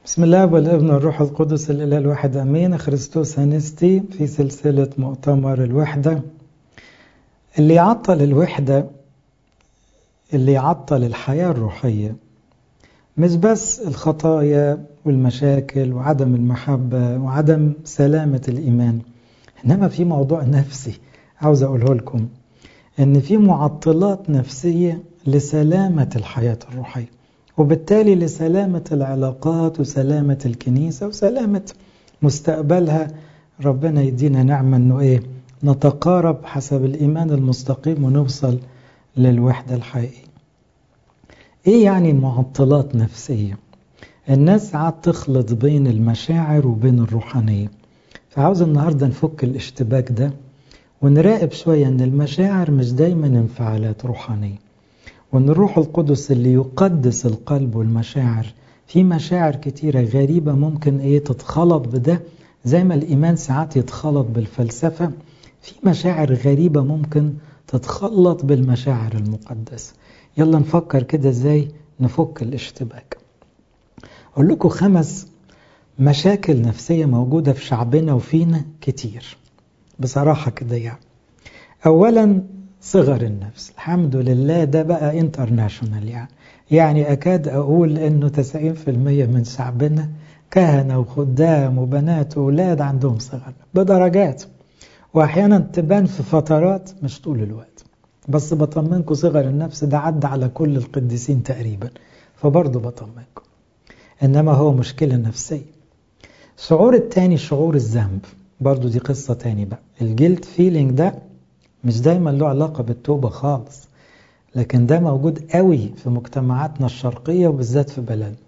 بسم الله والابن والروح القدس الإله الواحد أمين خريستوس هنستي في سلسلة مؤتمر الوحدة اللي يعطل الوحدة اللي يعطل الحياة الروحية مش بس الخطايا والمشاكل وعدم المحبة وعدم سلامة الإيمان إنما في موضوع نفسي عاوز أقوله لكم إن في معطلات نفسية لسلامة الحياة الروحية وبالتالي لسلامة العلاقات وسلامة الكنيسة وسلامة مستقبلها ربنا يدينا نعمة انه ايه نتقارب حسب الايمان المستقيم ونوصل للوحدة الحقيقية ايه يعني معطلات نفسية الناس ساعات تخلط بين المشاعر وبين الروحانية فعاوز النهاردة نفك الاشتباك ده ونراقب شوية ان المشاعر مش دايما انفعالات روحانية وان الروح القدس اللي يقدس القلب والمشاعر في مشاعر كتيرة غريبة ممكن ايه تتخلط بده زي ما الإيمان ساعات يتخلط بالفلسفة في مشاعر غريبة ممكن تتخلط بالمشاعر المقدسة يلا نفكر كده ازاي نفك الاشتباك أقول لكم خمس مشاكل نفسية موجودة في شعبنا وفينا كتير بصراحة كده يعني أولا صغر النفس الحمد لله ده بقى انترناشونال يعني يعني أكاد أقول أنه 90% من شعبنا كهنة وخدام وبنات وأولاد عندهم صغر بدرجات وأحيانا تبان في فترات مش طول الوقت بس بطمنكم صغر النفس ده عدى على كل القديسين تقريبا فبرضه بطمنكم إنما هو مشكلة نفسية الشعور التاني شعور الذنب برضه دي قصة تاني بقى الجلد فيلينج ده مش دايما له علاقة بالتوبة خالص لكن ده موجود قوي في مجتمعاتنا الشرقية وبالذات في بلدنا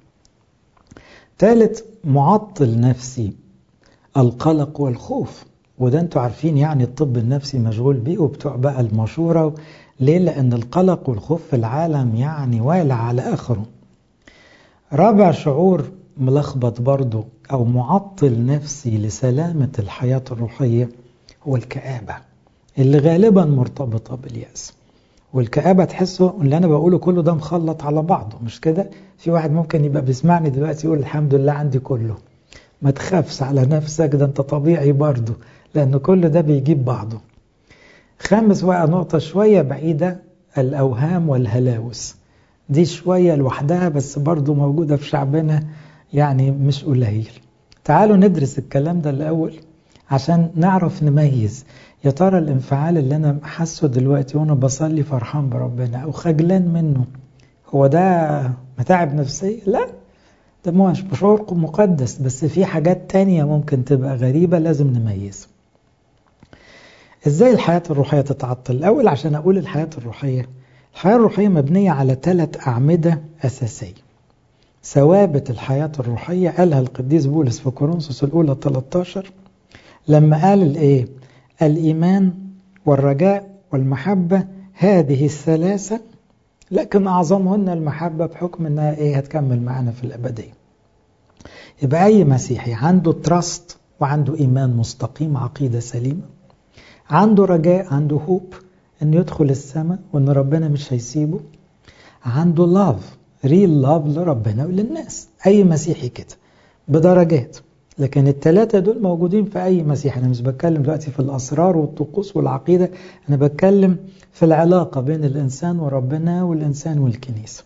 ثالث معطل نفسي القلق والخوف وده انتوا عارفين يعني الطب النفسي مشغول بيه وبتوع بقى المشورة ليه لأن القلق والخوف في العالم يعني والع على آخره رابع شعور ملخبط برضه أو معطل نفسي لسلامة الحياة الروحية هو الكآبة اللي غالبا مرتبطة باليأس والكآبة تحسه اللي أنا بقوله كله ده مخلط على بعضه مش كده في واحد ممكن يبقى بيسمعني دلوقتي يقول الحمد لله عندي كله ما تخافش على نفسك ده انت طبيعي برضه لأن كل ده بيجيب بعضه خامس بقى نقطة شوية بعيدة الأوهام والهلاوس دي شوية لوحدها بس برضه موجودة في شعبنا يعني مش قليل تعالوا ندرس الكلام ده الأول عشان نعرف نميز يا ترى الانفعال اللي انا حاسه دلوقتي وانا بصلي فرحان بربنا او خجلان منه هو ده متاعب نفسية لا ده مش شعور مقدس بس في حاجات تانية ممكن تبقى غريبة لازم نميز ازاي الحياة الروحية تتعطل الاول عشان اقول الحياة الروحية الحياة الروحية مبنية على ثلاث أعمدة أساسية ثوابت الحياة الروحية قالها القديس بولس في كورنثوس الأولى 13 لما قال الإيه الإيمان والرجاء والمحبة هذه الثلاثة لكن أعظمهن المحبة بحكم أنها إيه هتكمل معنا في الأبدية يبقى أي مسيحي عنده تراست وعنده إيمان مستقيم عقيدة سليمة عنده رجاء عنده هوب أنه يدخل السماء وأن ربنا مش هيسيبه عنده لاف ريل لاف لربنا وللناس أي مسيحي كده بدرجات لكن الثلاثة دول موجودين في أي مسيح أنا مش بتكلم دلوقتي في الأسرار والطقوس والعقيدة أنا بتكلم في العلاقة بين الإنسان وربنا والإنسان والكنيسة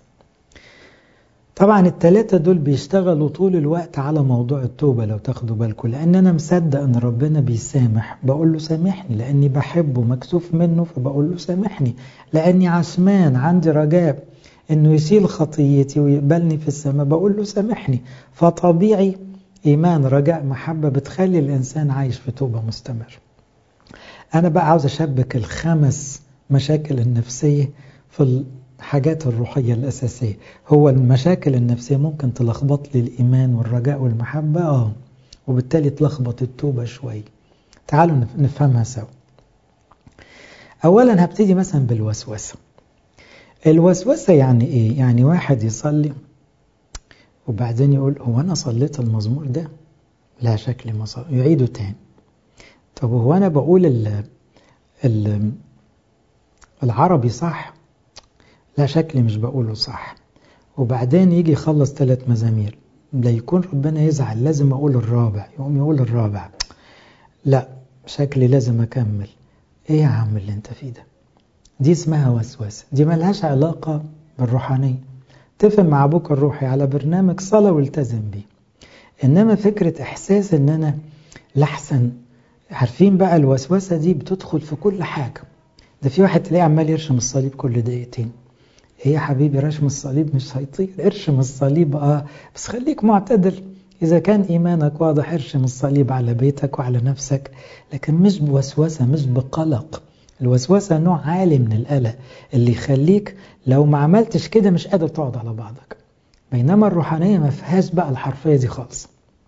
طبعا الثلاثة دول بيشتغلوا طول الوقت على موضوع التوبة لو تاخدوا بالكم لأن أنا مصدق أن ربنا بيسامح بقول له سامحني لأني بحبه مكسوف منه فبقول له سامحني لأني عشمان عندي رجاء أنه يشيل خطيتي ويقبلني في السماء بقول له سامحني فطبيعي إيمان رجاء محبة بتخلي الإنسان عايش في توبة مستمر أنا بقى عاوز أشبك الخمس مشاكل النفسية في الحاجات الروحية الأساسية هو المشاكل النفسية ممكن تلخبط لي الإيمان والرجاء والمحبة آه وبالتالي تلخبط التوبة شوي تعالوا نفهمها سوا أولا هبتدي مثلا بالوسوسة الوسوسة يعني إيه؟ يعني واحد يصلي وبعدين يقول هو أنا صليت المزمور ده لا شكلي ما صلي يعيده تاني طب هو أنا بقول ال ال العربي صح لا شكلي مش بقوله صح وبعدين يجي يخلص ثلاث مزامير لا يكون ربنا يزعل لازم أقول الرابع يقوم يقول الرابع لا شكلي لازم أكمل إيه يا عم اللي أنت فيه ده دي اسمها وسوسة دي ملهاش علاقة بالروحانية اتفق مع أبوك الروحي على برنامج صلاة والتزم بيه إنما فكرة إحساس إن أنا لحسن عارفين بقى الوسوسة دي بتدخل في كل حاجة ده في واحد تلاقيه عمال يرشم الصليب كل دقيقتين ايه يا حبيبي رشم الصليب مش هيطير ارشم الصليب اه بس خليك معتدل إذا كان إيمانك واضح ارشم الصليب على بيتك وعلى نفسك لكن مش بوسوسة مش بقلق الوسوسة نوع عالي من القلق اللي يخليك لو ما عملتش كده مش قادر تقعد على بعضك بينما الروحانية ما فيهاش بقى الحرفية دي خالص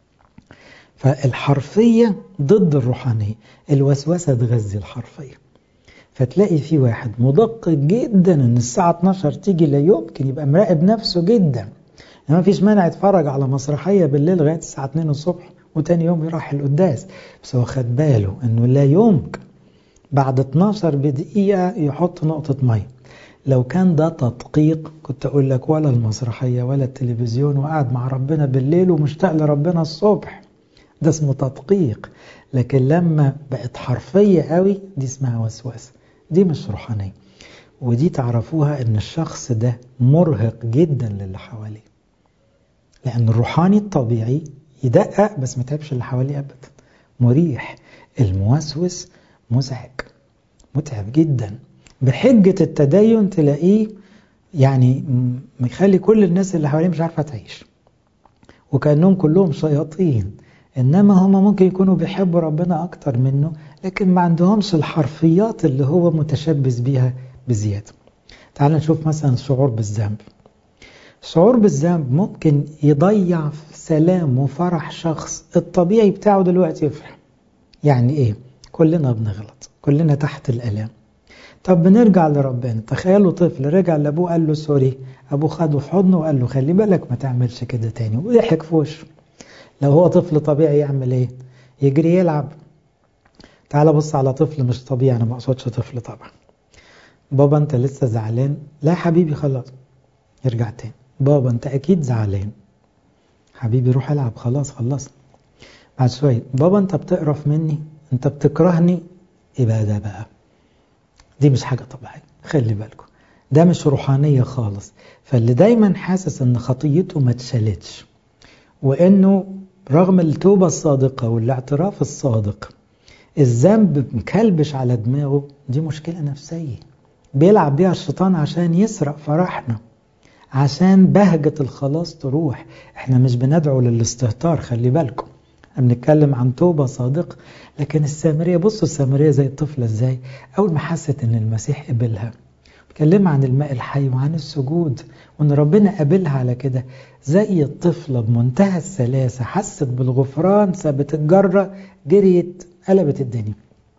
فالحرفية ضد الروحانية الوسوسة تغذي الحرفية فتلاقي في واحد مدقق جدا ان الساعة 12 تيجي لا يمكن يبقى مراقب نفسه جدا ما فيش مانع يتفرج على مسرحية بالليل لغاية الساعة 2 الصبح وتاني يوم يروح القداس بس هو خد باله انه لا يمكن بعد 12 بدقيقة يحط نقطة مية لو كان ده تدقيق كنت أقول لك ولا المسرحية ولا التلفزيون وقاعد مع ربنا بالليل ومشتاق لربنا الصبح ده اسمه تدقيق لكن لما بقت حرفية قوي دي اسمها وسوسة دي مش روحانية ودي تعرفوها ان الشخص ده مرهق جدا للي حواليه لان الروحاني الطبيعي يدقق بس ما تعبش اللي حواليه ابدا مريح الموسوس مزعج متعب جدا بحجة التدين تلاقيه يعني مخلي كل الناس اللي حواليه مش عارفة تعيش وكأنهم كلهم شياطين إنما هم ممكن يكونوا بيحبوا ربنا أكتر منه لكن ما عندهمش الحرفيات اللي هو متشبث بيها بزيادة تعال نشوف مثلا الشعور بالذنب الشعور بالذنب ممكن يضيع سلام وفرح شخص الطبيعي بتاعه دلوقتي يفرح يعني ايه كلنا بنغلط كلنا تحت الالام طب بنرجع لربنا تخيلوا طفل رجع لابوه قال له سوري ابوه خده في حضنه وقال له خلي بالك ما تعملش كده تاني وضحك في وشه لو هو طفل طبيعي يعمل ايه يجري يلعب تعال بص على طفل مش طبيعي انا ما اقصدش طفل طبعا بابا انت لسه زعلان لا حبيبي خلاص يرجع تاني بابا انت اكيد زعلان حبيبي روح العب خلاص خلص بعد شويه بابا انت بتقرف مني انت بتكرهني يبقى ده بقى دي مش حاجه طبيعيه خلي بالكم ده مش روحانيه خالص فاللي دايما حاسس ان خطيته ما اتشالتش وانه رغم التوبه الصادقه والاعتراف الصادق الذنب مكلبش على دماغه دي مشكله نفسيه بيلعب بيها الشيطان عشان يسرق فرحنا عشان بهجة الخلاص تروح احنا مش بندعو للاستهتار خلي بالكم بنتكلم عن توبة صادقة لكن السامرية بصوا السامرية زي الطفلة ازاي أول ما حست إن المسيح قبلها بتكلم عن الماء الحي وعن السجود وإن ربنا قابلها على كده زي الطفلة بمنتهى السلاسة حست بالغفران سابت الجرة جريت قلبت الدنيا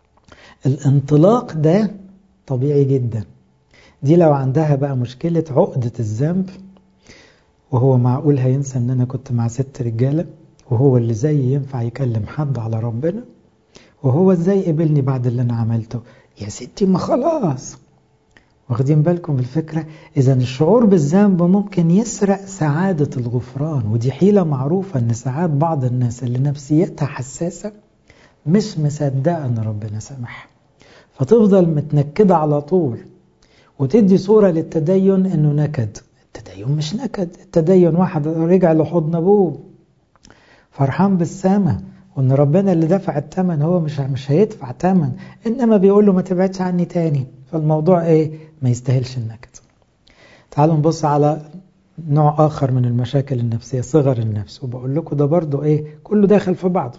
الانطلاق ده طبيعي جدا دي لو عندها بقى مشكلة عقدة الذنب وهو معقول هينسى ان انا كنت مع ست رجالة وهو اللي زي ينفع يكلم حد على ربنا وهو ازاي قبلني بعد اللي انا عملته يا ستي ما خلاص واخدين بالكم بالفكرة اذا الشعور بالذنب ممكن يسرق سعادة الغفران ودي حيلة معروفة ان ساعات بعض الناس اللي نفسيتها حساسة مش مصدقة ان ربنا سامحها فتفضل متنكدة على طول وتدي صورة للتدين انه نكد التدين مش نكد التدين واحد رجع لحضن ابوه فرحان بالسما وان ربنا اللي دفع الثمن هو مش مش هيدفع ثمن انما بيقول له ما تبعدش عني تاني فالموضوع ايه ما يستاهلش النكد تعالوا نبص على نوع اخر من المشاكل النفسيه صغر النفس وبقول لكم ده برضو ايه كله داخل في بعضه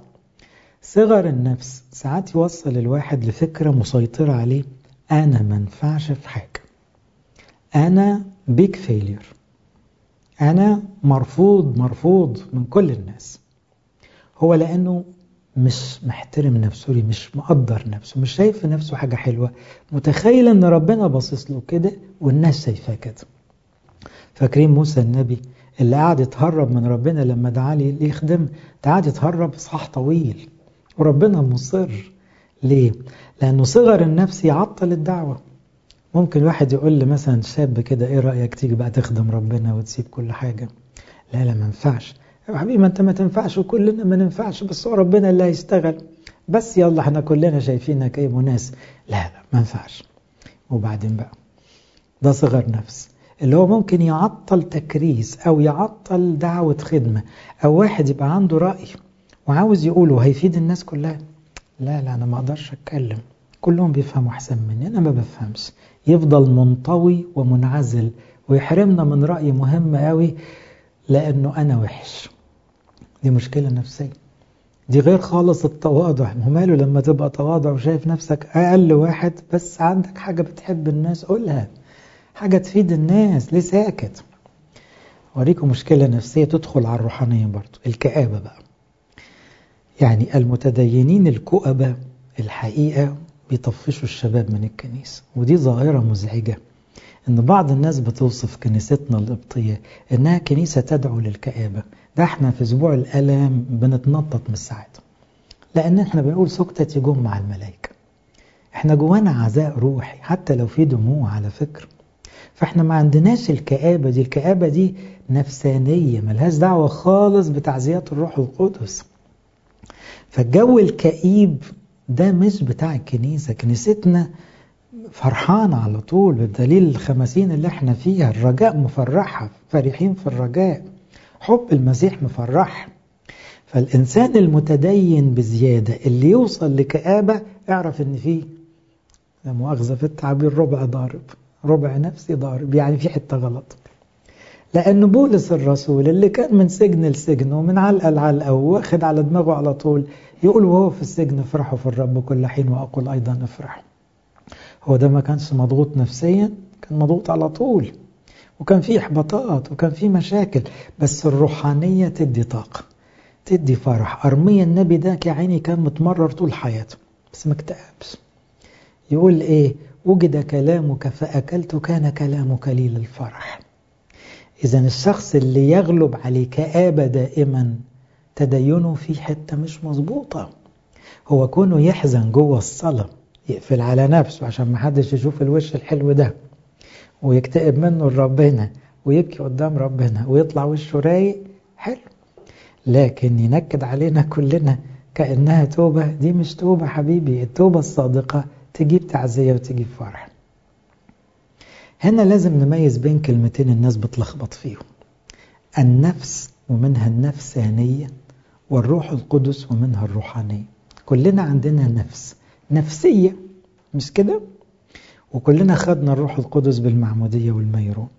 صغر النفس ساعات يوصل الواحد لفكره مسيطره عليه انا ما انفعش في حاجه أنا بيج فيلير أنا مرفوض مرفوض من كل الناس هو لأنه مش محترم نفسه مش مقدر نفسه مش شايف في نفسه حاجة حلوة متخيل أن ربنا باصص له كده والناس شايفاه كده فاكرين موسى النبي اللي قعد يتهرب من ربنا لما دعا لي يخدم ده قعد يتهرب صح طويل وربنا مصر ليه؟ لأنه صغر النفس يعطل الدعوة ممكن واحد يقول لي مثلا شاب كده ايه رأيك تيجي بقى تخدم ربنا وتسيب كل حاجة لا لا ما ينفعش يا حبيبي ما انت ما تنفعش وكلنا ما ننفعش بس هو ربنا اللي هيشتغل بس يلا احنا كلنا شايفينك ايه مناسب لا لا ما ينفعش وبعدين بقى ده صغر نفس اللي هو ممكن يعطل تكريس او يعطل دعوة خدمة او واحد يبقى عنده رأي وعاوز يقوله هيفيد الناس كلها لا لا انا ما اقدرش اتكلم كلهم بيفهموا احسن مني انا ما بفهمش يفضل منطوي ومنعزل ويحرمنا من رأي مهم قوي لانه انا وحش دي مشكلة نفسية دي غير خالص التواضع وماله لما تبقى تواضع وشايف نفسك أقل واحد بس عندك حاجة بتحب الناس قولها حاجة تفيد الناس ليه ساكت أوريكم مشكلة نفسية تدخل على الروحانية برضو الكآبة بقى يعني المتدينين الكؤبة الحقيقة بيطفشوا الشباب من الكنيسة ودي ظاهرة مزعجة ان بعض الناس بتوصف كنيستنا القبطية انها كنيسة تدعو للكآبة ده احنا في اسبوع الالام بنتنطط من السعادة لان احنا بنقول سكتة يجوم مع الملائكة احنا جوانا عزاء روحي حتى لو في دموع على فكرة فاحنا ما عندناش الكآبة دي الكآبة دي نفسانية ملهاش دعوة خالص بتعزيات الروح القدس فالجو الكئيب ده مش بتاع الكنيسة كنيستنا فرحانة على طول بدليل الخمسين اللي احنا فيها الرجاء مفرحة فرحين في الرجاء حب المسيح مفرح فالإنسان المتدين بزيادة اللي يوصل لكآبة اعرف ان فيه لا مؤاخذة في التعبير ربع ضارب ربع نفسي ضارب يعني في حتة غلط لأن بولس الرسول اللي كان من سجن لسجن ومن علقة لعلقة واخد على دماغه على طول يقول وهو في السجن افرحوا في الرب كل حين وأقول أيضا افرحوا هو ده ما كانش مضغوط نفسيا كان مضغوط على طول وكان فيه إحباطات وكان فيه مشاكل بس الروحانية تدي طاقة تدي فرح أرميا النبي ده كعيني كان متمرر طول حياته بس ما اكتئبش يقول إيه وجد كلامك فأكلت كان كلامك لي للفرح إذا الشخص اللي يغلب عليه كآبة دائما تدينه في حتة مش مظبوطة هو كونه يحزن جوه الصلاة يقفل على نفسه عشان ما حدش يشوف الوش الحلو ده ويكتئب منه لربنا ويبكي قدام ربنا ويطلع وشه رايق حلو لكن ينكد علينا كلنا كأنها توبة دي مش توبة حبيبي التوبة الصادقة تجيب تعزية وتجيب فرح هنا لازم نميز بين كلمتين الناس بتلخبط فيهم النفس ومنها النفسانية والروح القدس ومنها الروحانية كلنا عندنا نفس نفسية مش كده وكلنا خدنا الروح القدس بالمعمودية والميرون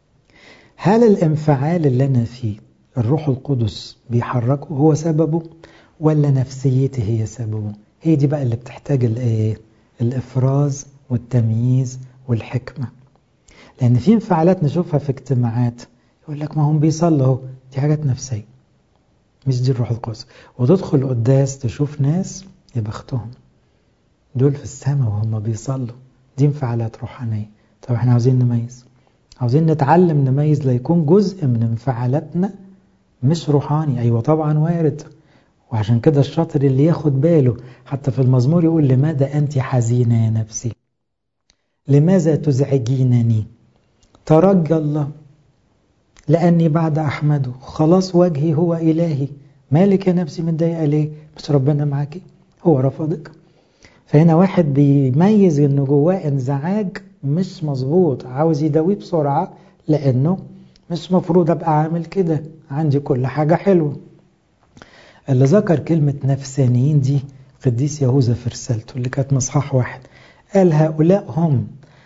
هل الانفعال اللي أنا فيه الروح القدس بيحركه هو سببه ولا نفسيتي هي سببه هي دي بقى اللي بتحتاج الايه الافراز والتمييز والحكمه لان في انفعالات نشوفها في اجتماعات يقول لك ما هم بيصلوا اهو دي حاجات نفسيه مش دي الروح القدس وتدخل قداس تشوف ناس يا بختهم دول في السماء وهم بيصلوا دي انفعالات روحانيه طب احنا عاوزين نميز عاوزين نتعلم نميز ليكون جزء من انفعالاتنا مش روحاني ايوه طبعا وارد وعشان كده الشاطر اللي ياخد باله حتى في المزمور يقول لماذا أنت حزينة يا نفسي لماذا تزعجينني ترجى الله لأني بعد أحمده خلاص وجهي هو إلهي مالك يا نفسي متضايقة ليه مش ربنا معاكي هو رفضك فهنا واحد بيميز انه جواه انزعاج مش مظبوط عاوز يداويه بسرعة لأنه مش مفروض أبقى عامل كده عندي كل حاجة حلوة اللي ذكر كلمة نفسانيين دي قديس يهوذا في رسالته اللي كانت مصحاح واحد قال هؤلاء هم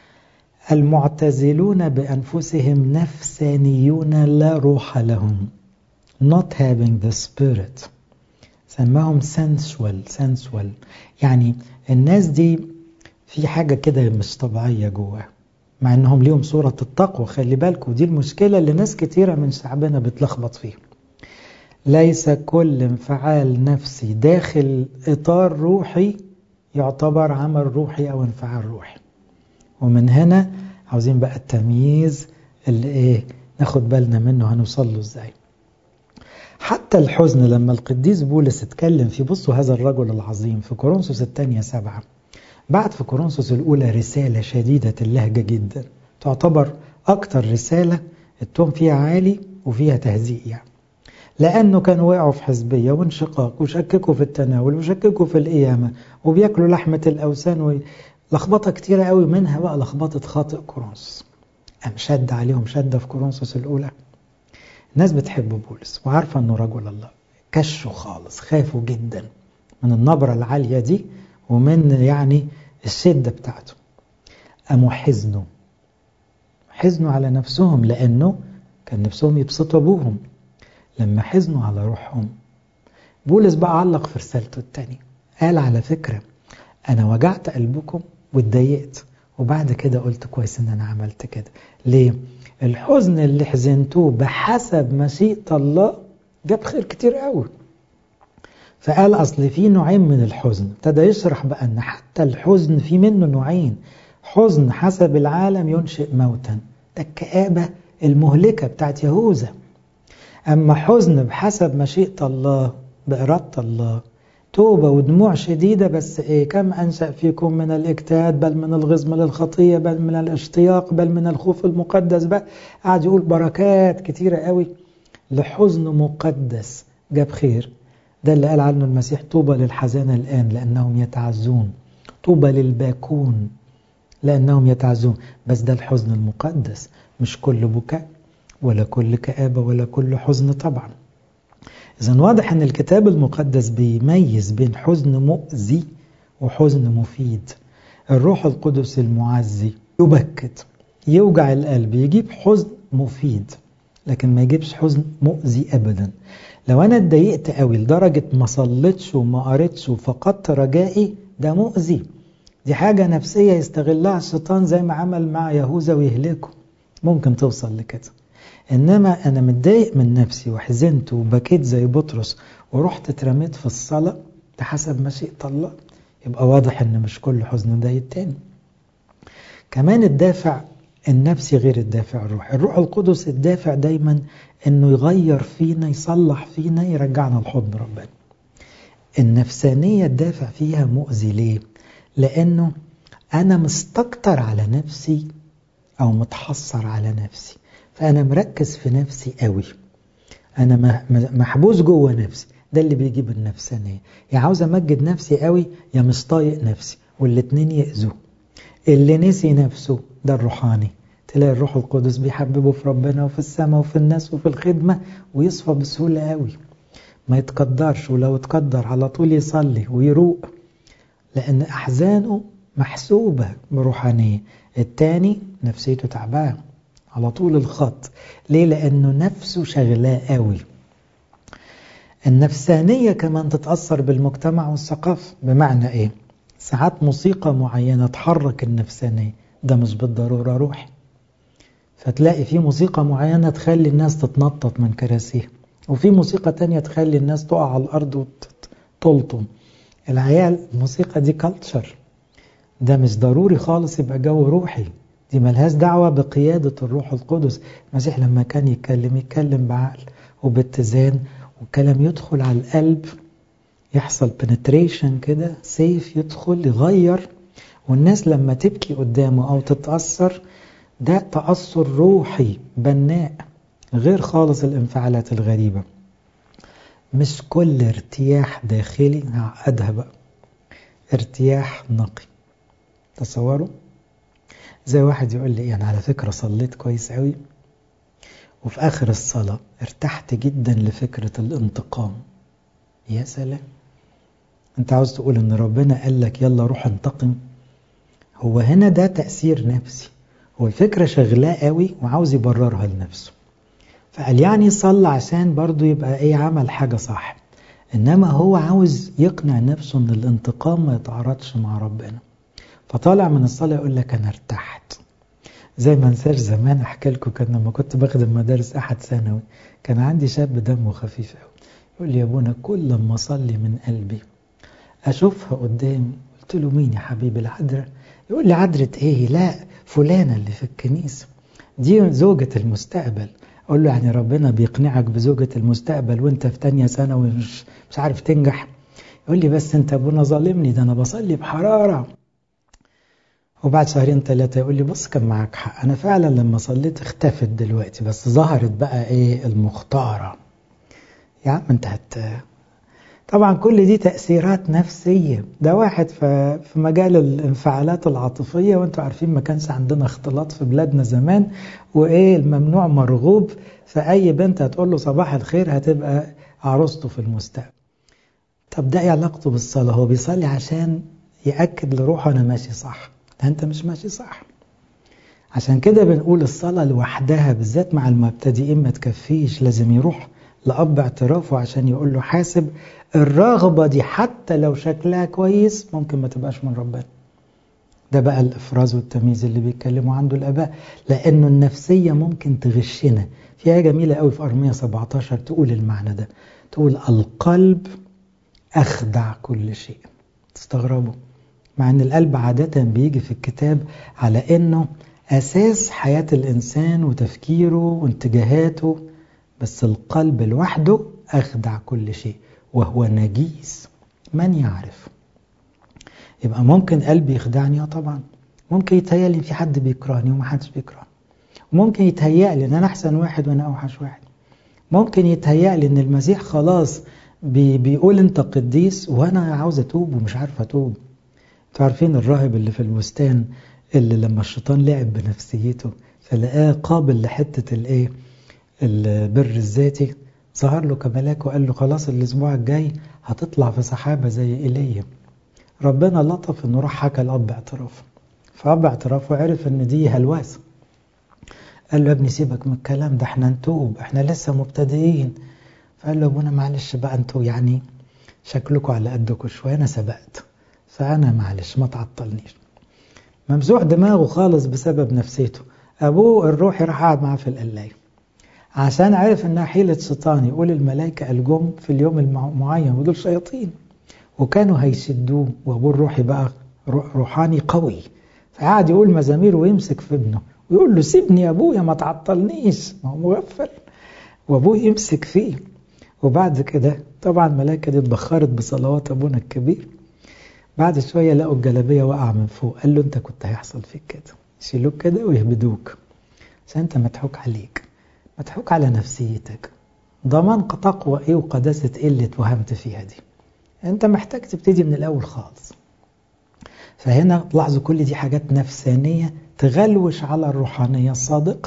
المعتزلون بأنفسهم نفسانيون لا روح لهم not having the spirit سماهم sensual sensual يعني الناس دي في حاجة كده مش طبيعية جواها مع انهم ليهم صورة التقوى خلي بالكم دي المشكلة اللي ناس كتيرة من شعبنا بتلخبط فيها ليس كل انفعال نفسي داخل إطار روحي يعتبر عمل روحي أو انفعال روحي ومن هنا عاوزين بقى التمييز اللي إيه ناخد بالنا منه هنوصل له إزاي حتى الحزن لما القديس بولس اتكلم في بصوا هذا الرجل العظيم في كورنثوس الثانية سبعة بعد في كورنثوس الأولى رسالة شديدة اللهجة جدا تعتبر أكتر رسالة التون فيها عالي وفيها تهزيء يعني لأنه كانوا وقعوا في حزبية وانشقاق وشككوا في التناول وشككوا في القيامة وبياكلوا لحمة الأوثان لخبطة كتيرة قوي منها بقى لخبطة خاطئ كورنثوس قام شد عليهم شدة في كورنثوس الأولى الناس بتحب بولس وعارفة أنه رجل الله كشوا خالص خافوا جدا من النبرة العالية دي ومن يعني الشدة بتاعته قاموا حزنوا حزنوا على نفسهم لأنه كان نفسهم يبسطوا أبوهم لما حزنوا على روحهم بولس بقى علق في رسالته التانية قال على فكرة أنا وجعت قلبكم واتضايقت وبعد كده قلت كويس إن أنا عملت كده ليه؟ الحزن اللي حزنتوه بحسب مشيئة الله جاب خير كتير قوي فقال أصل في نوعين من الحزن ابتدى يشرح بقى أن حتى الحزن في منه نوعين حزن حسب العالم ينشئ موتا ده الكآبة المهلكة بتاعت يهوذا أما حزن بحسب مشيئة الله بإرادة الله توبة ودموع شديدة بس إيه كم أنشأ فيكم من الاجتهاد بل من الغزم للخطية بل من الاشتياق بل من الخوف المقدس بقى قاعد يقول بركات كتيرة قوي لحزن مقدس جاب خير ده اللي قال عنه المسيح طوبى للحزانة الآن لأنهم يتعزون طوبى للباكون لأنهم يتعزون بس ده الحزن المقدس مش كل بكاء ولا كل كآبة ولا كل حزن طبعا إذا واضح أن الكتاب المقدس بيميز بين حزن مؤذي وحزن مفيد الروح القدس المعزي يبكت يوجع القلب يجيب حزن مفيد لكن ما يجيبش حزن مؤذي أبدا لو أنا اتضايقت قوي لدرجة ما صليتش وما قريتش وفقدت رجائي ده مؤذي دي حاجة نفسية يستغلها الشيطان زي ما عمل مع يهوذا ويهلكه ممكن توصل لكده إنما أنا متضايق من نفسي وحزنت وبكيت زي بطرس ورحت اترميت في الصلاة ده حسب مشيئة الله يبقى واضح إن مش كل حزن ده التاني كمان الدافع النفسي غير الدافع الروحي الروح القدس الدافع دايما انه يغير فينا يصلح فينا يرجعنا لحضن ربنا النفسانية الدافع فيها مؤذي ليه لانه انا مستكتر على نفسي او متحسر على نفسي فانا مركز في نفسي قوي انا محبوس جوه نفسي ده اللي بيجيب النفسانية يا عاوز امجد نفسي قوي يا مش طايق نفسي والاتنين يأذوا اللي نسي نفسه ده الروحاني تلاقي الروح القدس بيحببه في ربنا وفي السماء وفي الناس وفي الخدمة ويصفى بسهولة قوي ما يتقدرش ولو اتقدر على طول يصلي ويروق لأن أحزانه محسوبة بروحانية التاني نفسيته تعبان على طول الخط ليه لأنه نفسه شغلاه قوي النفسانية كمان تتأثر بالمجتمع والثقافة بمعنى إيه؟ ساعات موسيقى معينة تحرك النفسانية ده مش بالضرورة روحي فتلاقي في موسيقى معينة تخلي الناس تتنطط من كراسيها وفي موسيقى تانية تخلي الناس تقع على الأرض وتلطم العيال الموسيقى دي كالتشر ده مش ضروري خالص يبقى جو روحي دي ملهاش دعوة بقيادة الروح القدس المسيح لما كان يتكلم يتكلم بعقل وباتزان والكلام يدخل على القلب يحصل penetration كده سيف يدخل يغير والناس لما تبكي قدامه أو تتأثر ده تأثر روحي بناء غير خالص الانفعالات الغريبة مش كل ارتياح داخلي هعقدها بقى ارتياح نقي تصوروا زي واحد يقول لي يعني على فكرة صليت كويس قوي وفي آخر الصلاة ارتحت جدا لفكرة الانتقام يا سلام انت عاوز تقول ان ربنا قال لك يلا روح انتقم هو هنا ده تأثير نفسي هو الفكرة شغلاه قوي وعاوز يبررها لنفسه فقال يعني صلى عشان برضو يبقى ايه عمل حاجة صح انما هو عاوز يقنع نفسه ان الانتقام ما يتعارضش مع ربنا فطالع من الصلاة يقول لك انا ارتحت زي ما انساش زمان احكي لكم كان لما كنت بخدم مدارس احد ثانوي كان عندي شاب دمه خفيف قوي يقول لي يا ابونا كل ما اصلي من قلبي اشوفها قدامي قلت له مين يا حبيبي العذراء يقول لي عذرة ايه لا فلانة اللي في الكنيسة دي زوجة المستقبل اقول له يعني ربنا بيقنعك بزوجة المستقبل وانت في تانية سنة ومش مش عارف تنجح يقول لي بس انت ابونا ظالمني ده انا بصلي بحرارة وبعد شهرين ثلاثة يقول لي بص كان معاك حق انا فعلا لما صليت اختفت دلوقتي بس ظهرت بقى ايه المختارة يا عم انت هت طبعا كل دي تأثيرات نفسية ده واحد في مجال الانفعالات العاطفية وانتوا عارفين ما كانش عندنا اختلاط في بلادنا زمان وايه الممنوع مرغوب فأي بنت هتقول له صباح الخير هتبقى عروسته في المستقبل طب ده ايه علاقته بالصلاة هو بيصلي عشان يأكد لروحه أنا ماشي صح ده أنت مش ماشي صح عشان كده بنقول الصلاة لوحدها بالذات مع المبتدئين ما تكفيش لازم يروح لأب اعترافه عشان يقول له حاسب الرغبة دي حتى لو شكلها كويس ممكن ما تبقاش من ربنا ده بقى الإفراز والتمييز اللي بيتكلموا عنده الآباء لأنه النفسية ممكن تغشنا فيها جميلة قوي في أرمية 17 تقول المعنى ده تقول القلب أخدع كل شيء تستغربوا مع أن القلب عادة بيجي في الكتاب على أنه أساس حياة الإنسان وتفكيره وانتجاهاته بس القلب لوحده أخدع كل شيء وهو نجيس من يعرف يبقى ممكن قلبي يخدعني طبعا ممكن يتهيألي في حد بيكرهني ومحدش بيكرهني ممكن يتهيألي ان انا احسن واحد وانا اوحش واحد ممكن يتهيألي ان المسيح خلاص بي بيقول انت قديس وانا عاوز اتوب ومش عارف اتوب انتوا عارفين الراهب اللي في البستان اللي لما الشيطان لعب بنفسيته فلقاه قابل لحته الايه البر الذاتي ظهر له كملاك وقال له خلاص الاسبوع الجاي هتطلع في سحابه زي ايليا ربنا لطف انه راح حكى لاب اعترافه فاب اعترافه عرف ان دي هلوسه قال له يا ابني سيبك من الكلام ده احنا نتوب احنا لسه مبتدئين فقال له ابونا معلش بقى انتوا يعني شكلكم على قدكم شويه انا سبقت فانا معلش ما تعطلنيش ممسوح دماغه خالص بسبب نفسيته ابوه الروحي راح قاعد معاه في القلايه عشان عرف انها حيله شيطان يقول الملائكه الجم في اليوم المعين ودول شياطين وكانوا هيشدوه وابوه الروحي بقى روحاني قوي فقعد يقول مزامير ويمسك في ابنه ويقول له سيبني يا ابويا ما تعطلنيش ما هو مغفل وابوه يمسك فيه وبعد كده طبعا الملائكه دي اتبخرت بصلوات ابونا الكبير بعد شويه لقوا الجلابيه وقع من فوق قال له انت كنت هيحصل فيك كده يشيلوك كده ويهبدوك عشان انت مضحوك عليك مضحوك على نفسيتك ضمان تقوى ايه وقداسه ايه اللي اتوهمت فيها دي انت محتاج تبتدي من الاول خالص فهنا لاحظوا كل دي حاجات نفسانيه تغلوش على الروحانيه الصادقه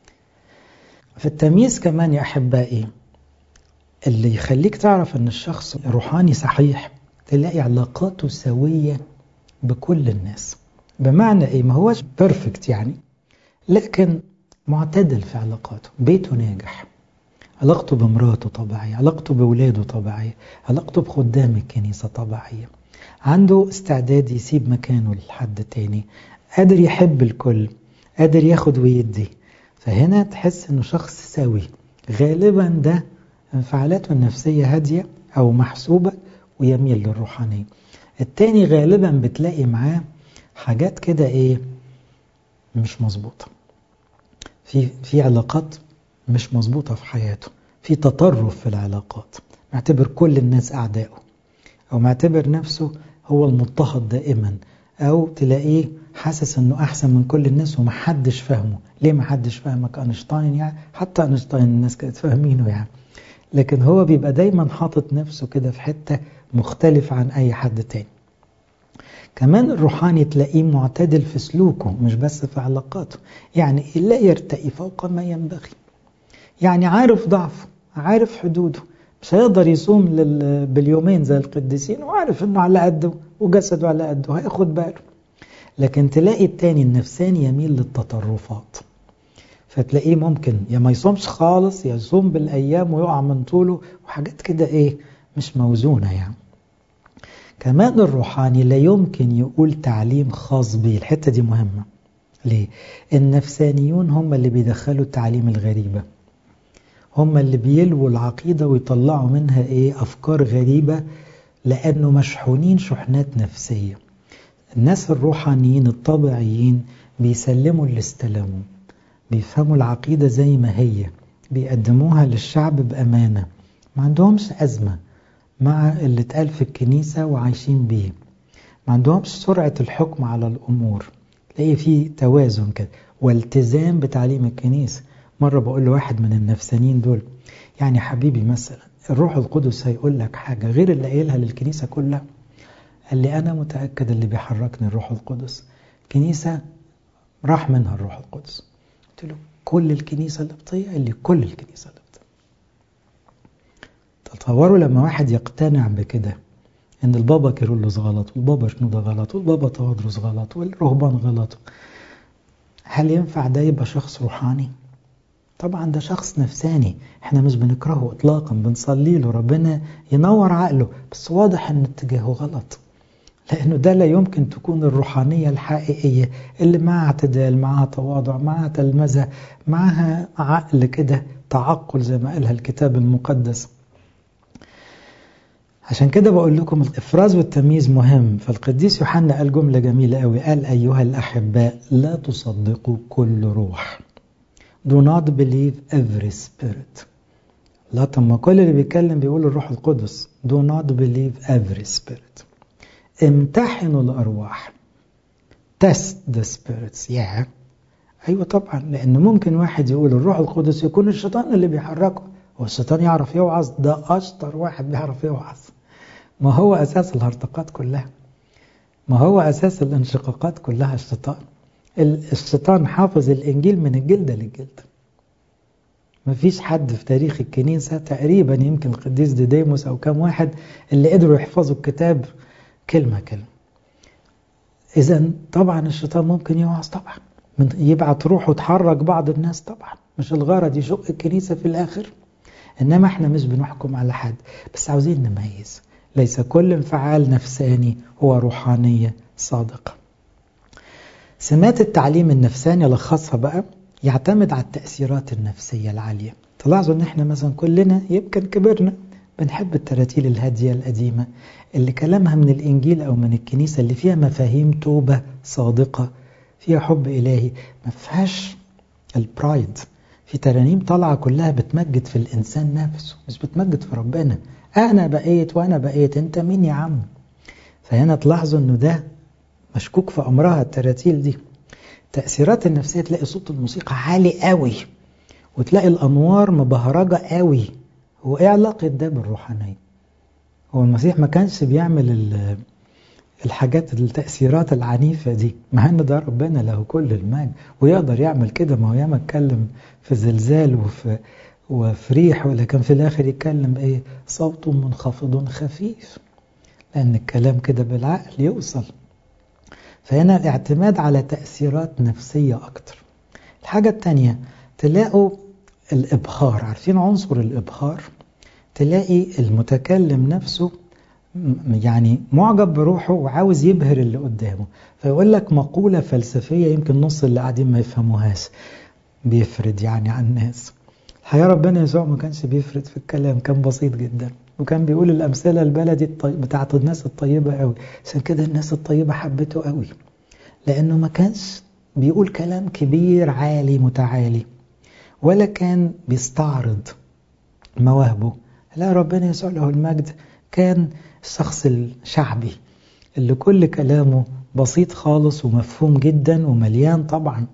في التمييز كمان يا احبائي اللي يخليك تعرف ان الشخص روحاني صحيح تلاقي علاقاته سويه بكل الناس بمعنى ايه ما هوش بيرفكت يعني لكن معتدل في علاقاته بيته ناجح علاقته بمراته طبيعية علاقته بولاده طبيعية علاقته بخدام الكنيسة طبيعية عنده استعداد يسيب مكانه لحد تاني قادر يحب الكل قادر ياخد ويدي فهنا تحس انه شخص سوي غالبا ده انفعالاته النفسية هادية او محسوبة ويميل للروحانية التاني غالبا بتلاقي معاه حاجات كده ايه مش مظبوطة في في علاقات مش مظبوطة في حياته في تطرف في العلاقات معتبر كل الناس أعدائه أو معتبر نفسه هو المضطهد دائما أو تلاقيه حاسس أنه أحسن من كل الناس ومحدش فاهمه ليه محدش فاهمك أينشتاين يعني حتى أينشتاين الناس كانت فاهمينه يعني لكن هو بيبقى دايما حاطط نفسه كده في حتة مختلف عن أي حد تاني كمان الروحاني تلاقيه معتدل في سلوكه مش بس في علاقاته يعني لا يرتقي فوق ما ينبغي يعني عارف ضعفه عارف حدوده مش هيقدر يصوم باليومين زي القديسين وعارف انه على قده وجسده على قده هياخد باله لكن تلاقي التاني النفساني يميل للتطرفات فتلاقيه ممكن يا ما يصومش خالص يا يصوم بالايام ويقع من طوله وحاجات كده ايه مش موزونه يعني كمان الروحاني لا يمكن يقول تعليم خاص به الحته دي مهمه ليه النفسانيون هم اللي بيدخلوا التعليم الغريبه هم اللي بيلووا العقيدة ويطلعوا منها ايه أفكار غريبة لأنه مشحونين شحنات نفسية الناس الروحانيين الطبيعيين بيسلموا اللي استلموا بيفهموا العقيدة زي ما هي بيقدموها للشعب بأمانة ما عندهمش أزمة مع اللي اتقال في الكنيسة وعايشين بيه ما عندهمش سرعة الحكم على الأمور تلاقي في توازن كده والتزام بتعليم الكنيسة مرة بقول لواحد من النفسانيين دول يعني حبيبي مثلا الروح القدس هيقول لك حاجة غير اللي قايلها للكنيسة كلها قال لي أنا متأكد اللي بيحركني الروح القدس كنيسة راح منها الروح القدس قلت له كل الكنيسة القبطية قال لي كل الكنيسة القبطية تصوروا لما واحد يقتنع بكده ان البابا كيرلس غلط والبابا شنودة غلط والبابا تواضرس غلط والرهبان غلط هل ينفع ده يبقى شخص روحاني؟ طبعا ده شخص نفساني احنا مش بنكرهه اطلاقا بنصلي له ربنا ينور عقله بس واضح ان اتجاهه غلط لانه ده لا يمكن تكون الروحانية الحقيقية اللي معها اعتدال معها تواضع معها تلمذة معها عقل كده تعقل زي ما قالها الكتاب المقدس عشان كده بقول لكم الإفراز والتمييز مهم فالقديس يوحنا قال جملة جميلة قوي قال أيها الأحباء لا تصدقوا كل روح do not believe every spirit لا طب ما كل اللي بيتكلم بيقول الروح القدس do not believe every spirit امتحنوا الأرواح test the spirits yeah أيوة طبعا لأن ممكن واحد يقول الروح القدس يكون الشيطان اللي بيحركه والشيطان يعرف يوعظ ده أشطر واحد بيعرف يوعظ ما هو أساس الهرطقات كلها ما هو أساس الانشقاقات كلها الشيطان الشيطان حافظ الإنجيل من الجلدة للجلدة ما فيش حد في تاريخ الكنيسة تقريبا يمكن القديس ديديموس أو كم واحد اللي قدروا يحفظوا الكتاب كلمة كلمة إذا طبعا الشيطان ممكن يوعظ طبعا من يبعت روحه تحرك بعض الناس طبعا مش الغرض يشق الكنيسة في الآخر إنما إحنا مش بنحكم على حد بس عاوزين نميز ليس كل انفعال نفساني هو روحانية صادقة سمات التعليم النفساني لخصها بقى يعتمد على التأثيرات النفسية العالية تلاحظوا ان احنا مثلا كلنا يمكن كبرنا بنحب التراتيل الهادية القديمة اللي كلامها من الإنجيل أو من الكنيسة اللي فيها مفاهيم توبة صادقة فيها حب إلهي ما فيهاش البرايد في ترانيم طالعة كلها بتمجد في الإنسان نفسه مش بتمجد في ربنا أنا بقيت وأنا بقيت أنت مين يا عم فهنا تلاحظوا أنه ده مشكوك في أمرها التراتيل دي التأثيرات النفسية تلاقي صوت الموسيقى عالي قوي وتلاقي الأنوار مبهرجة قوي هو إيه علاقة ده بالروحانية هو المسيح ما كانش بيعمل الحاجات التأثيرات العنيفة دي مع ان ده ربنا له كل المجد ويقدر يعمل كده ما هو ياما اتكلم في زلزال وفي وفي ريح ولكن في الاخر يتكلم بايه صوت منخفض خفيف لان الكلام كده بالعقل يوصل فهنا الاعتماد على تأثيرات نفسية أكتر الحاجة التانية تلاقوا الإبخار عارفين عنصر الإبخار تلاقي المتكلم نفسه يعني معجب بروحه وعاوز يبهر اللي قدامه فيقول لك مقولة فلسفية يمكن نص اللي قاعدين ما يفهموهاش بيفرد يعني عن الناس الحقيقة ربنا يسوع ما كانش بيفرد في الكلام كان بسيط جدا وكان بيقول الأمثلة البلدي الطي... بتاعت الناس الطيبة قوي عشان كده الناس الطيبة حبته قوي لأنه ما كانش بيقول كلام كبير عالي متعالي ولا كان بيستعرض مواهبه لا ربنا يسوع له المجد كان الشخص الشعبي اللي كل كلامه بسيط خالص ومفهوم جدا ومليان طبعا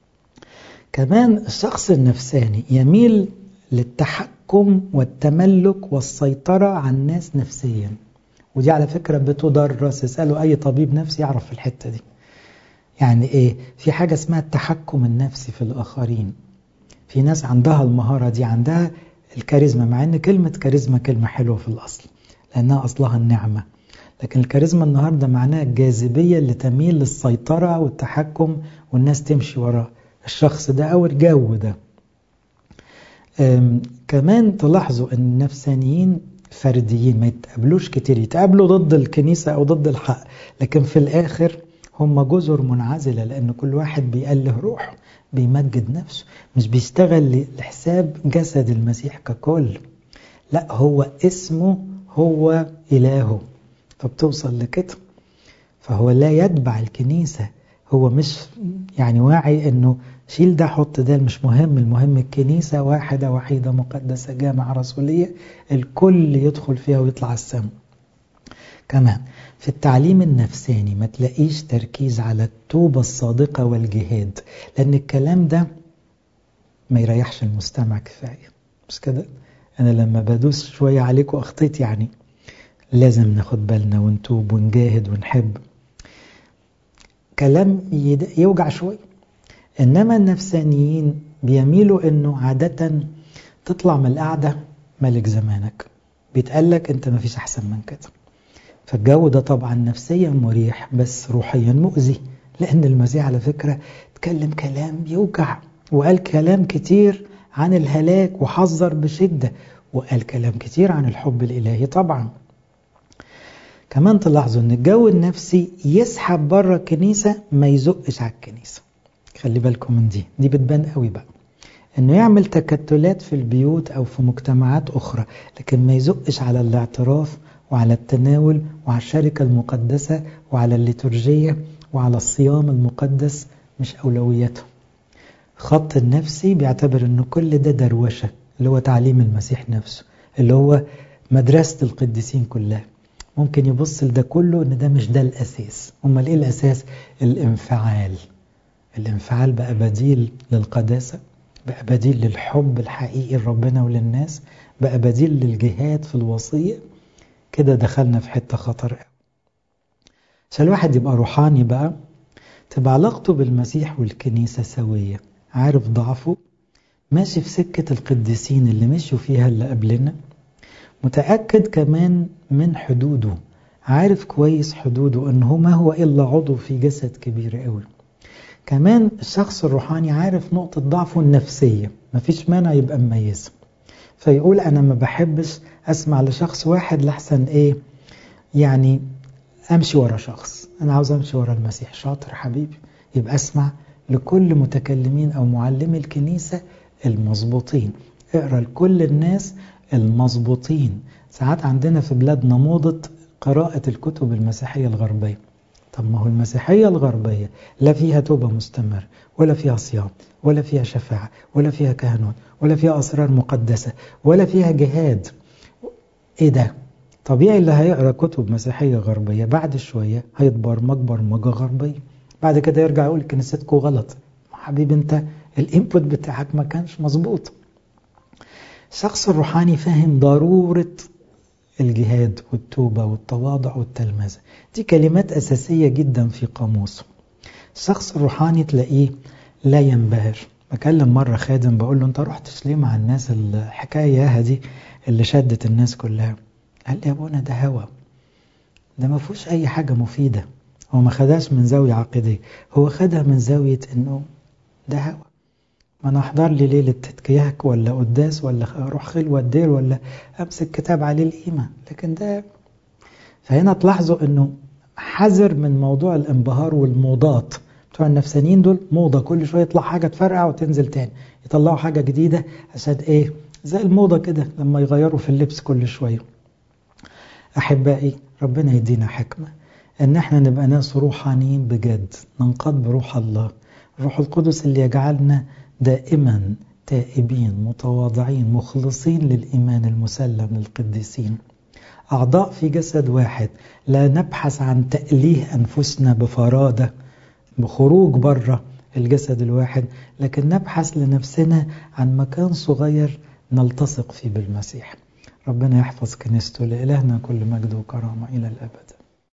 كمان الشخص النفساني يميل للتحكم والتملك والسيطرة على الناس نفسيا ودي على فكرة بتدرس اسألوا أي طبيب نفسي يعرف الحتة دي يعني إيه في حاجة اسمها التحكم النفسي في الآخرين في ناس عندها المهارة دي عندها الكاريزما مع ان كلمة كاريزما كلمة حلوة في الأصل لأنها أصلها النعمة لكن الكاريزما النهاردة معناها الجاذبية اللي تميل للسيطرة والتحكم والناس تمشي وراه الشخص ده أو الجو ده كمان تلاحظوا أن النفسانيين فرديين ما يتقابلوش كتير يتقابلوا ضد الكنيسة أو ضد الحق لكن في الآخر هم جزر منعزلة لأن كل واحد بيأله روحه بيمجد نفسه مش بيشتغل لحساب جسد المسيح ككل لا هو اسمه هو إلهه فبتوصل لكده فهو لا يتبع الكنيسة هو مش يعني واعي انه شيل ده حط ده مش مهم المهم الكنيسة واحدة وحيدة مقدسة جامعة رسولية الكل يدخل فيها ويطلع السماء كمان في التعليم النفساني ما تلاقيش تركيز على التوبة الصادقة والجهاد لأن الكلام ده ما يريحش المستمع كفاية مش كده أنا لما بدوس شوية عليك وأخطيت يعني لازم ناخد بالنا ونتوب ونجاهد ونحب كلام يوجع شوية إنما النفسانيين بيميلوا إنه عادة تطلع من القعدة ملك زمانك بيتقالك أنت مفيش أحسن من كده فالجو ده طبعا نفسيا مريح بس روحيا مؤذي لأن المسيح على فكرة اتكلم كلام يوجع وقال كلام كتير عن الهلاك وحذر بشدة وقال كلام كتير عن الحب الإلهي طبعا كمان تلاحظوا ان الجو النفسي يسحب بره الكنيسة ما يزقش على الكنيسة خلي بالكم من دي دي بتبان قوي بقى انه يعمل تكتلات في البيوت او في مجتمعات اخرى لكن ما يزقش على الاعتراف وعلى التناول وعلى الشركة المقدسة وعلى الليتورجية وعلى الصيام المقدس مش أولويته خط النفسي بيعتبر أنه كل ده دروشة اللي هو تعليم المسيح نفسه اللي هو مدرسة القديسين كلها ممكن يبص لده كله ان ده مش ده الاساس امال ايه الاساس الانفعال الانفعال بقى بديل للقداسه بقى بديل للحب الحقيقي لربنا وللناس بقى بديل للجهاد في الوصيه كده دخلنا في حته خطر قوي عشان الواحد يبقى روحاني بقى تبقى علاقته بالمسيح والكنيسه سويه عارف ضعفه ماشي في سكه القديسين اللي مشوا فيها اللي قبلنا متأكد كمان من حدوده عارف كويس حدوده أنه ما هو إلا عضو في جسد كبير قوي كمان الشخص الروحاني عارف نقطة ضعفه النفسية مفيش مانع يبقى مميز فيقول أنا ما بحبش أسمع لشخص واحد لحسن إيه يعني أمشي ورا شخص أنا عاوز أمشي ورا المسيح شاطر حبيبي يبقى أسمع لكل متكلمين أو معلمي الكنيسة المظبوطين اقرأ لكل الناس المظبوطين ساعات عندنا في بلادنا موضة قراءة الكتب المسيحية الغربية طب ما هو المسيحية الغربية لا فيها توبة مستمر ولا فيها صيام ولا فيها شفاعة ولا فيها كهنوت ولا فيها أسرار مقدسة ولا فيها جهاد إيه ده؟ طبيعي اللي هيقرأ كتب مسيحية غربية بعد شوية هيتبرمج برمجة غربية بعد كده يرجع يقول كنيستكم غلط حبيبي انت الانبوت بتاعك ما كانش مظبوط الشخص الروحاني فاهم ضرورة الجهاد والتوبة والتواضع والتلمذة دي كلمات أساسية جدا في قاموسه الشخص الروحاني تلاقيه لا ينبهر بكلم مرة خادم بقول له انت رحتش ليه مع الناس الحكاية دي اللي شدت الناس كلها قال لي يا ابونا ده هوى ده ما فيهوش اي حاجة مفيدة هو ما خدهاش من زاوية عقيدية هو خدها من زاوية انه ده هوى ما انا احضر لي ليله تتكيهك ولا قداس ولا اروح خلوه الدير ولا امسك كتاب عليه القيمه لكن ده فهنا تلاحظوا انه حذر من موضوع الانبهار والموضات بتوع النفسانيين دول موضه كل شويه يطلع حاجه تفرقع وتنزل تاني يطلعوا حاجه جديده عشان ايه زي الموضه كده لما يغيروا في اللبس كل شويه احبائي ربنا يدينا حكمه ان احنا نبقى ناس روحانيين بجد ننقض بروح الله الروح القدس اللي يجعلنا دائما تائبين متواضعين مخلصين للإيمان المسلم للقديسين أعضاء في جسد واحد لا نبحث عن تأليه أنفسنا بفرادة بخروج بره الجسد الواحد لكن نبحث لنفسنا عن مكان صغير نلتصق فيه بالمسيح ربنا يحفظ كنيسته لإلهنا كل مجد وكرامة إلى الأبد